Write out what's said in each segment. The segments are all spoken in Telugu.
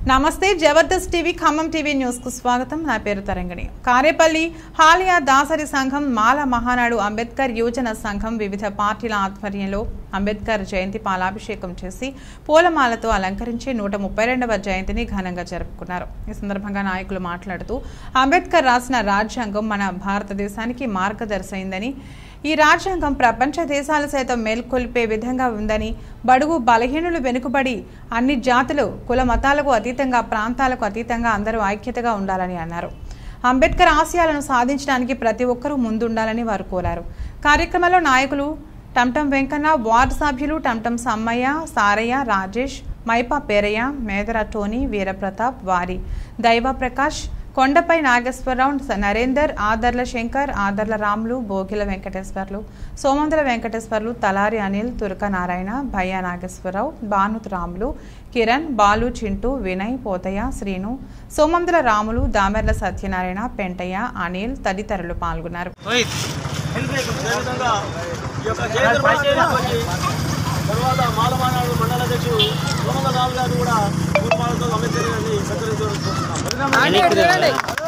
నమస్తే Jabardasth TV Khammam TV news కు స్వాగతం నా పేరు తరంగిణి కారేపల్లి హాలియా దాసరి సంఘం మాల మహానాడు అంబేద్కర్ యువజన సంఘం వివిధ పార్టీల ఆధ్వర్యంలో అంబేద్కర్ జయంతి పాలాభిషేకం చేసి పూలమాలతో అలంకరించి నూట ముప్పై రెండవ జయంతిని ఘనంగా జరుపుకున్నారు ఈ సందర్భంగా నాయకులు మాట్లాడుతూ అంబేద్కర్ రాసిన రాజ్యాంగం మన భారతదేశానికి మార్గదర్శైందని ఈ రాజ్యాంగం ప్రపంచ దేశాలు సైతం మేల్కొల్పే విధంగా ఉందని బడుగు బలహీనులు వెనుకబడి అన్ని జాతులు కుల మతాలకు అతీతంగా ప్రాంతాలకు అతీతంగా అందరూ ఐక్యతగా ఉండాలని అన్నారు అంబేద్కర్ ఆశయాలను సాధించడానికి ప్రతి ఒక్కరూ ముందుండాలని వారు కోరారు కార్యక్రమంలో నాయకులు టంటం వెంకన్న వార్డు సభ్యులు టంటం సమ్మయ్య సారయ్య రాజేష్ మైపా పేరయ్య మేదర టోనీ వీరప్రతాప్ వారి దైవ ప్రకాష్ కొండపై నాగేశ్వరరావు నరేందర్ ఆదర్ల శంకర్ ఆదర్ల రాములు బోగిల వెంకటేశ్వర్లు సోమంద్ర వెంకటేశ్వర్లు తలారి అనిల్ తురక నారాయణ భయ్య నాగేశ్వరరావు భానుత్ రాములు కిరణ్ బాలు చింటూ వినయ్ పోతయ్య శ్రీను సోమంద్ర రాములు దామెర్ల సత్యనారాయణ పెంటయ్య అనిల్ తదితరులు పాల్గొన్నారు అదేవిధంగా ఈ యొక్క జయంతి మహోత్సవానికి తర్వాత మాలమానాడు మండల అధ్యక్షుడు సోమంగ రావు గారు కూడా పూర్వమాలతో అంబేద్కర్ గారిని సత్కరించుకుంటున్నాం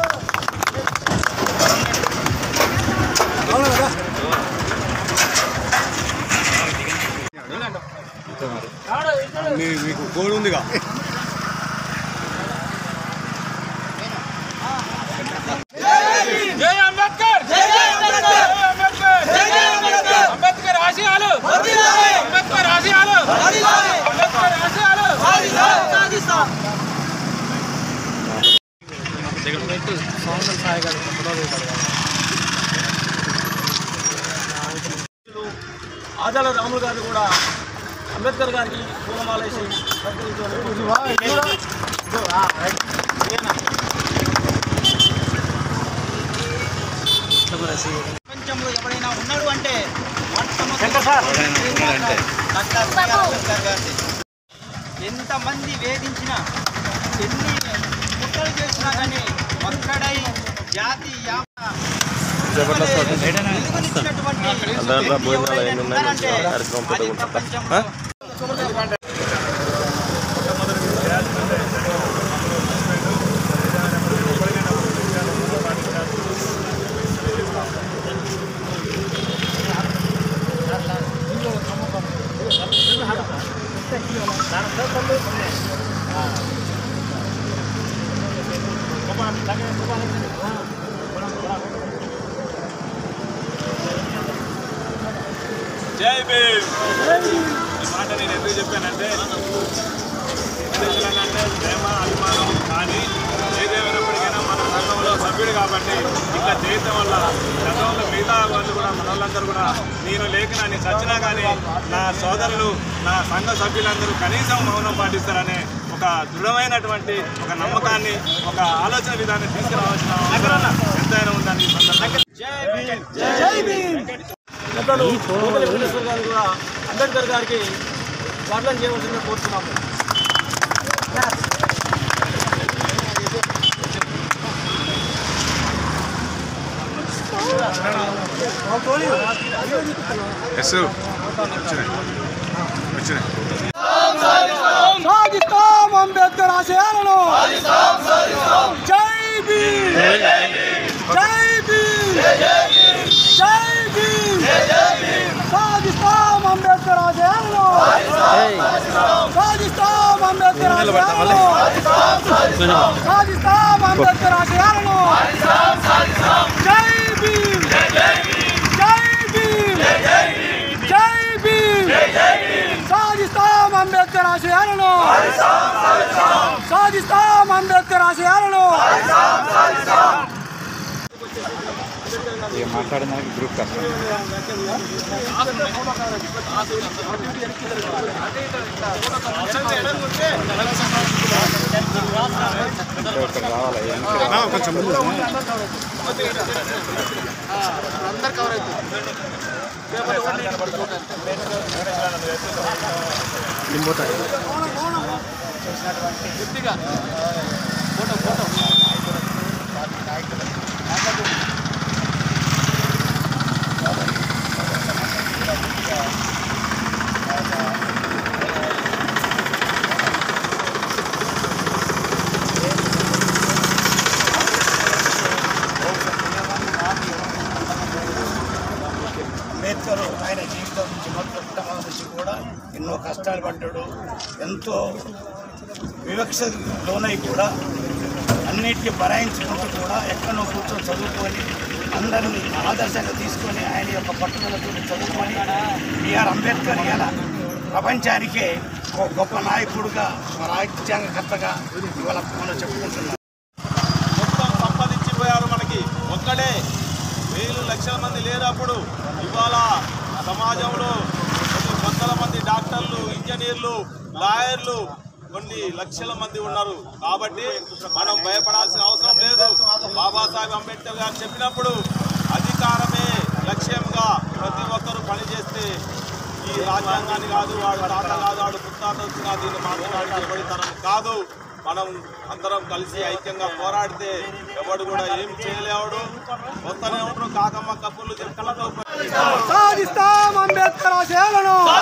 మీ- మీకు కోడ్ ఉందిగా జై అంబేద్కర్ జై అంబేద్కర్ జై అంబేద్కర్ జై అంబేద్కర్ అంబేద్కర్ ఆశయాలు అంబేద్కర్ ఆశయాలు అంబేద్కర్ ఆశయాలు ఆదాల రాములు గారు కూడా అంబేద్కర్ గారికి పూలమాల వేసి సత్కరించుకుంటున్నాం. ప్రపంచంలో ఎవరైనా ఉన్నాడు అంటే మొట్టమొదటి డాక్టర్ బిఆర్ అంబేద్కర్ గారిది. ఎంతమంది వేధించినా ఎన్ని కుట్రలు చేసినా కానీ ఒక్కడై జాతి యామ వెలుగునిచ్చినటువంటి ఎవరైనా ఉన్నారంటే అది ప్రపంచంలో జై భీమ్ ఈ మాట నేను ఎందుకు చెప్పానంటే అంటే ప్రేమ అభిమానం కానీ ఏదేమైనప్పటికైనా మన సంఘంలో సభ్యుడు కాబట్టి ఇట్లా చేయటం వల్ల గతంలో మిగతా వాళ్ళు కూడా మన వాళ్ళందరూ కూడా నేను లేఖన నేను చచ్చినా కానీ నా సోదరులు నా సంఘ సభ్యులందరూ కనీసం మౌనం పాటిస్తారనే ఒక దృఢమైనటువంటి ఒక నమ్మకాన్ని ఒక ఆలోచన విధాన్ని తీసుకురావాల్సిన అవసరం ఎంతైనా ఉందని ఈ సందర్భంగా పెద్దలు నూతన వెంకటేశ్వర గారు కూడా అంబేద్కర్ గారికి స్వాగతం చేయవలసిందిగా కోరుతున్నాము ఎస్ వచ్చినాయి సాధిస్తాం అంబేద్కర్ ఆశయాలను జై భీమ్ జై భీమ్ జై భీమ్ సాధిస్తాం అంబేద్కర్ ఆశయాలను సాధిస్తాం అంబేద్కర్ ఆశయాలను సాధిస్తాం అంబేద్కర్ ఆశయాలను జై భీమ్ జై భీమ్ జై భీమ్ సాధిస్తాం అంబేద్కర్ ఆశయాలను సాధిస్తాం అంబేద్కర్ ఆశయాలను కొంచెం ముందు కష్టాలు పడ్డాడు ఎంతో వివక్ష లోనై కూడా అన్నిటికీ భరాయించుకుంటూ కూడా ఎక్కడో కూర్చొని చదువుకొని అందరినీ ఆదర్శంగా తీసుకొని ఆయన యొక్క పట్టుదలతో చదువుకొని బిఆర్ అంబేద్కర్ ఇలా ప్రపంచానికే ఒక గొప్ప నాయకుడుగా ఒక రాజ్యాంగకర్తగా ఇవాళ మనం చెప్పుకుంటున్నాం మొత్తం సంపాదించిపోయారు మనకి ఒక్కడే వేలు లక్షల మంది లేనప్పుడు ఇవాళ సమాజంలో కొన్ని వందల మంది డాక్టర్లు ఇంజనీర్లు లాయర్లు కొన్ని లక్షల మంది ఉన్నారు కాబట్టి మనం భయపడాల్సిన అవసరం లేదు బాబాసాహెబ్ అంబేద్కర్ గారు చెప్పినప్పుడు అధికారమే లక్ష్యంగా ప్రతి ఒక్కరూ పనిచేస్తే ఈ రాజ్యాంగాన్ని కాదు వాడు తాత కాదు వాడు పుత్తాత వచ్చినా దీన్ని మార్చడానికి ఎవడి తరం కాదు మనం అందరం కలిసి ఐక్యంగా పోరాడితే ఎవడు కూడా ఏం చేయలేవాడు వస్తూనే ఉంటారు కాకమ్మ కప్పులు చెప్పులతో సాధిస్తాం అంబేద్కర్ ఆశయాలను